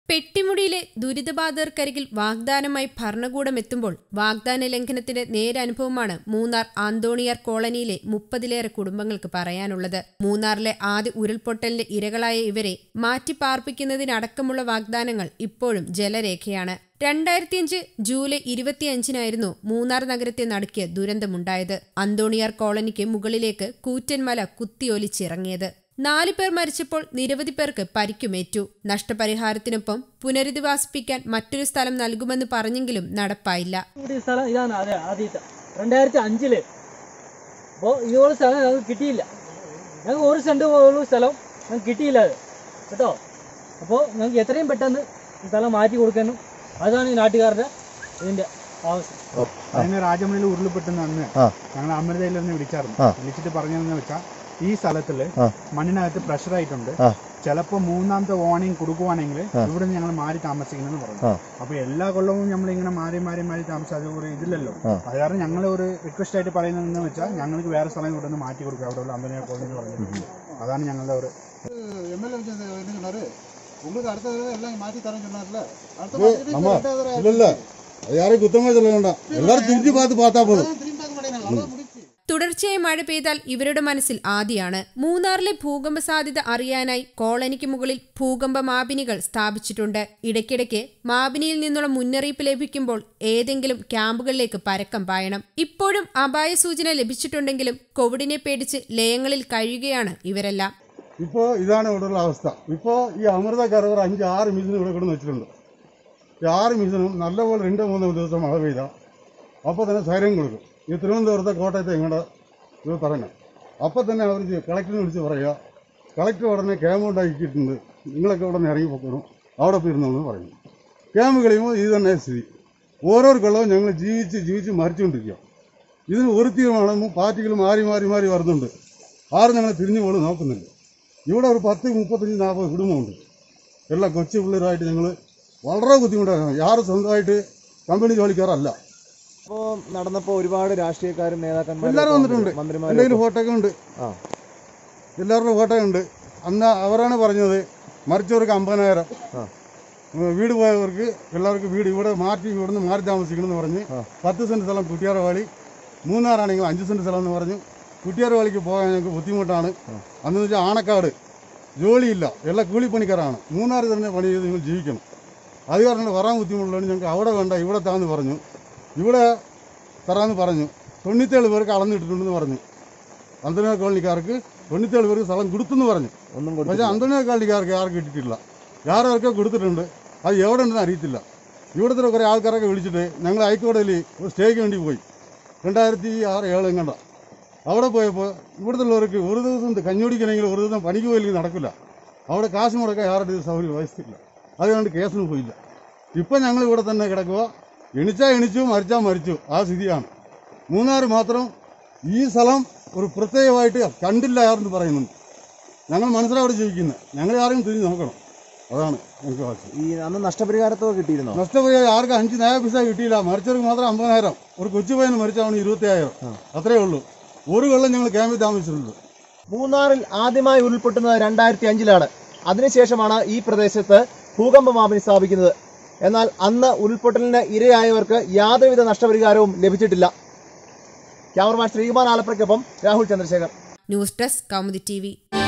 പെട്ടിമുടിയിലെ ദുരിതബാധിതർക്കരികിൽ വാഗ്ദാനമായി ഭരണകൂടം എത്തുമ്പോൾ വാഗ്ദാന ലംഘനത്തിന്റെ നേരനുഭവമാണ് മൂന്നാർ ആന്തോണിയാർ കോളനിയിലെ മുപ്പതിലേറെ കുടുംബങ്ങൾക്ക് പറയാനുള്ളത് മൂന്നാറിലെ ആദ്യ ഉരുൾപൊട്ടലിന്റെ ഇരകളായ ഇവരെ മാറ്റിപ്പാർപ്പിക്കുന്നതിനടക്കമുള്ള വാഗ്ദാനങ്ങൾ ഇപ്പോഴും ജലരേഖയാണ് രണ്ടായിരത്തിയഞ്ച് ജൂലൈ ഇരുപത്തിയഞ്ചിനായിരുന്നു മൂന്നാർ നഗരത്തെ നടുക്കിയ ദുരന്തമുണ്ടായത് അന്തോണിയാർ കോളനിക്ക് മുകളിലേക്ക് കൂറ്റൻമല കുത്തിയൊലിച്ചിറങ്ങിയത് നാലു പേർ മരിച്ചപ്പോൾ നിരവധി പേർക്ക് പരിക്കുമേറ്റു നഷ്ടപരിഹാരത്തിനൊപ്പം പുനരധിവാസിപ്പിക്കാൻ മറ്റൊരു സ്ഥലം നൽകുമെന്ന് പറഞ്ഞെങ്കിലും നടപ്പായില്ല കൂടിയ സ്ഥലം ഇതാണ് അതെ ആദ്യത്തെ രണ്ടായിരത്തി അഞ്ചില് അപ്പോൾ ഇതുപോലെ സ്ഥലം ഞങ്ങൾക്ക് കിട്ടിയില്ല ഞങ്ങൾക്ക് ഒരു സെന്റ് പോലുള്ള സ്ഥലം ഞങ്ങൾക്ക് കിട്ടിയില്ല അത് കേട്ടോ അപ്പോൾ ഞങ്ങൾക്ക് എത്രയും പെട്ടെന്ന് ഈ സ്ഥലം മാറ്റി കൊടുക്കാനും അതാണ് ഈ നാട്ടുകാരുടെ ഇതിന്റെ ആവശ്യം അതിന് രാജമണിയിൽ ഉരുൾപെട്ടുന്ന അന്ന് ആ. ഞങ്ങൾ അമൃതയിൽ നിന്ന് വിളിച്ചായിരുന്നു ആ. വിളിച്ചിട്ട് പറഞ്ഞതെന്ന് വെച്ചാൽ ഈ സ്ഥലത്തില് ആ. മണ്ണിനകത്ത് പ്രഷർ ആയിട്ടുണ്ട് ആ. ചിലപ്പോൾ മൂന്നാമത്തെ വാർണിംഗ് കൊടുക്കുവാണെങ്കിൽ ആ. ഇവിടെ നിന്ന് ഞങ്ങൾ മാറി താമസിക്കണമെന്ന് പറഞ്ഞു ആ. അപ്പൊ എല്ലാ കൊല്ലവും നമ്മൾ ഇങ്ങനെ മാറി മാറി മാറി താമസിച്ച് അത് ഒരു ഇതില്ലല്ലോ ആ. അത് കാരണം ഞങ്ങൾ ഒരു റിക്വസ്റ്റ് ആയിട്ട് പറയുന്നതെന്ന് വെച്ചാൽ ഞങ്ങൾക്ക് വേറെ സ്ഥലം ഇവിടെ നിന്ന് മാറ്റി കൊടുക്കുക അവിടെ ഉള്ള അമ്പലനെ കോളനി എന്ന് പറഞ്ഞു അതാണ് ഞങ്ങളുടെ ഒരു எம்எல்ஏ என்னன்னாரு உங்களுக்கு அடுத்த தடவை எல்லாம் மாற்றி தரேன்னு சொன்னார்ல அடுத்த ஏய், மாசத்துக்கு ஆமா. ரெண்டாவது தடவை இல்ல இல்ல அது யாரையும் குத்தமே சொல்ல வேண்டாம் எல்லாரும் திரும்பி பார்த்து பார்த்தா போதும் திரும்பி பார்க்க மாட்டேங்கிறாங்க அவ்வளோ முடிச்சு തുടർച്ചയായി മഴ പെയ്താൽ ഇവരുടെ മനസ്സിൽ ആദിയാണ് മൂന്നാറിലെ ഭൂകമ്പ സാധ്യത അറിയാനായി കോളനിക്ക് മുകളിൽ ഭൂകമ്പ മാപിനികൾ സ്ഥാപിച്ചിട്ടുണ്ട് ഇടയ്ക്കിടയ്ക്ക് മാപിനിയിൽ നിന്നുള്ള മുന്നറിയിപ്പ് ലഭിക്കുമ്പോൾ ഏതെങ്കിലും ക്യാമ്പുകളിലേക്ക് പരക്കം പായണം ഇപ്പോഴും അപായ സൂചന ലഭിച്ചിട്ടുണ്ടെങ്കിലും കോവിഡിനെ പേടിച്ച് ലയങ്ങളിൽ കഴിയുകയാണ് ഇവരെല്ലാം ഇപ്പോ ഇതാണ് ഇവിടെയുള്ള അവസ്ഥ ഇപ്പോ ഈ അമൃത കരവർ അഞ്ച് ആറ് മിഷൻ ഇവിടെ കിടന്ന് വെച്ചിട്ടുണ്ട് ഈ ആറ് മിഷനും നല്ലപോലെ രണ്ടോ മൂന്നോ ദിവസം മഴ പെയ്താൽ അപ്പോൾ തന്നെ സൈലം കൊടുക്കും ഈ തിരുവനന്തപുരത്തെ കോട്ടയത്തെ ഇങ്ങോട്ട് ഇത് പറയണം അപ്പോൾ തന്നെ അവർ കളക്ടറിനെ വിളിച്ച് പറയുക കളക്ടർ ഉടനെ ക്യാമ്പ് ഉണ്ടാക്കിയിട്ടുണ്ട് നിങ്ങളൊക്കെ ഉടനെ ഇറങ്ങി പോക്കണം അവിടെ പോയിരുന്നെന്ന് പറയുന്നു ക്യാമ്പ് കഴിയുമ്പോൾ ഇത് തന്നെ സ്ഥിതി ഓരോ കൊല്ലവും ഞങ്ങൾ ജീവിച്ച് ജീവിച്ച് മരിച്ചുകൊണ്ടിരിക്കുക ഇതിന് ഒരു തീരുമാനം പാർട്ടികൾ മാറി മാറി മാറി വരുന്നുണ്ട് ആരും ഞങ്ങൾ തിരിഞ്ഞു പോലും നോക്കുന്നില്ല ഇവിടെ ഒരു പത്ത് മുപ്പത്തഞ്ച് നാൽപ്പത് കുടുംബമുണ്ട് എല്ലാ കൊച്ചു പിള്ളേരായിട്ട് ഞങ്ങൾ വളരെ ബുദ്ധിമുട്ടാണ് യാരും സ്വന്തമായിട്ട് കമ്പനി ജോലിക്കാരല്ല ഇപ്പോ നടന്നപ്പോ ഒരുപാട് രാഷ്ട്രീയക്കാരും നേതാക്കന്മാരും എല്ലാവരും വന്നിട്ടുണ്ട് മന്ത്രിമാരും എൻ്റെ കയ്യിൽ ഫോട്ടോ ഒക്കെ ഉണ്ട് ആ. എല്ലാവരുടെ ഫോട്ടോ ഉണ്ട് അന്ന് അവരാണ് പറഞ്ഞത് മരിച്ചവർക്ക് അമ്പതിനായിരം ആ. ഉം, വീട് പോയവർക്ക് എല്ലാവർക്കും വീട് ഇവിടെ മാറ്റി ഇവിടുന്ന് മാറി താമസിക്കണമെന്ന് പറഞ്ഞ് ആ. പത്ത് സെൻറ്റ് സ്ഥലം കുട്ടിയാറവാളി മൂന്നാറാണെങ്കിൽ അഞ്ച് സെൻറ്റ് സ്ഥലം എന്ന് പറഞ്ഞു കുട്ടിയാറവാളിക്ക് പോകാൻ ഞങ്ങൾക്ക് ബുദ്ധിമുട്ടാണ് അന്ന് വെച്ചാൽ ആണക്കാട് ജോലിയില്ല എല്ലാ കൂലിപ്പണിക്കാരാണ് മൂന്നാർ തന്നെ പണി ചെയ്ത് നിങ്ങൾ ജീവിക്കണം അത് കാരണം വരാൻ ബുദ്ധിമുട്ടുള്ളതുകൊണ്ട് ഞങ്ങൾക്ക് അവിടെ വേണ്ട ഇവിടെ താന്ന് പറഞ്ഞു ഇവിടെ തരാമെന്ന് പറഞ്ഞു തൊണ്ണൂറ്റേഴ് പേർക്ക് അളന്നിട്ടിട്ടുണ്ടെന്ന് പറഞ്ഞു അന്തോണിയ കോളനിക്കാർക്ക് തൊണ്ണൂറ്റേഴ് പേർക്ക് സ്ഥലം കൊടുത്തെന്ന് പറഞ്ഞു ഒന്നും പക്ഷേ കൊടുത്തില്ല അന്തോണിയ കോളനിക്കാർക്ക് ആർക്കും കിട്ടിയിട്ടില്ല ആരൊക്കെ കൊടുത്തിട്ടുണ്ട് അത് എവിടെ ഉണ്ടെന്ന് അറിയത്തില്ല ഇവിടുത്തെ കുറേ ആൾക്കാരൊക്കെ വിളിച്ചിട്ട് ഞങ്ങൾ ഹൈക്കോടതിയിൽ ഒരു സ്റ്റേക്ക് വേണ്ടി പോയി രണ്ടായിരത്തി ആറ് ഏഴ് എങ്ങണ്ട അവിടെ പോയപ്പോൾ ഇവിടുത്തെ ഉള്ളവർക്ക് ഒരു ദിവസം കഞ്ഞുടിക്കണമെങ്കിൽ ഒരു ദിവസം പണിക്ക് പോയില്ലെങ്കിൽ നടക്കില്ല അവിടെ കാശ് മുടക്കാൻ ആരുടെ സൗകര്യം വഹിച്ചിട്ടില്ല അതുകൊണ്ട് കേസിന് പോയില്ല ഇപ്പം ഞങ്ങൾ ഇവിടെ തന്നെ കിടക്കുക എണിച്ചാൽ എണിച്ചു മരിച്ചാൽ മരിച്ചു ആ സ്ഥിതിയാണ് മൂന്നാർ മാത്രം ഈ സ്ഥലം ഒരു പ്രത്യേകമായിട്ട് കണ്ടില്ല ആരെന്ന് പറയുന്നുണ്ട് ഞങ്ങൾ മനസ്സിലവിടെ ജീവിക്കുന്നത് ഞങ്ങൾ ആരെയും തിരിഞ്ഞ് നോക്കണം അതാണ് എനിക്ക് ആവശ്യം ഈ അന്ന് നഷ്ടപരിഹാരത്തുക കിട്ടിയിരുന്നോ നഷ്ടപരിഹാരം ആർക്കും അഞ്ച് നയ പൈസ കിട്ടിയില്ല മരിച്ചവർക്ക് മാത്രം അമ്പതിനായിരം ഒരു കൊച്ചു പയ്യന് മരിച്ചവന് ഇരുപത്തിയായിരം അത്രേ ഉള്ളൂ ഒരു കൊല്ലം ഞങ്ങൾ ക്യാമ്പിൽ താമസിച്ചിട്ടുണ്ട് മൂന്നാറിൽ ആദ്യമായി ഉരുൾപൊട്ടുന്നത് രണ്ടായിരത്തി അഞ്ചിലാണ് അതിനുശേഷമാണ് ഈ പ്രദേശത്ത് ഭൂകമ്പ മാപിനി സ്ഥാപിക്കുന്നത് എന്നാൽ അന്ന് ഉരുൾപൊട്ടലിന് ഇരയായവർക്ക് യാതൊരുവിധ നഷ്ടപരിഹാരവും ലഭിച്ചിട്ടില്ല ക്യാമറമാൻ ശ്രീകുമാർ ആലപ്പുഴയ്ക്കൊപ്പം Rahul Chandrasekhar news desk Kaumudi T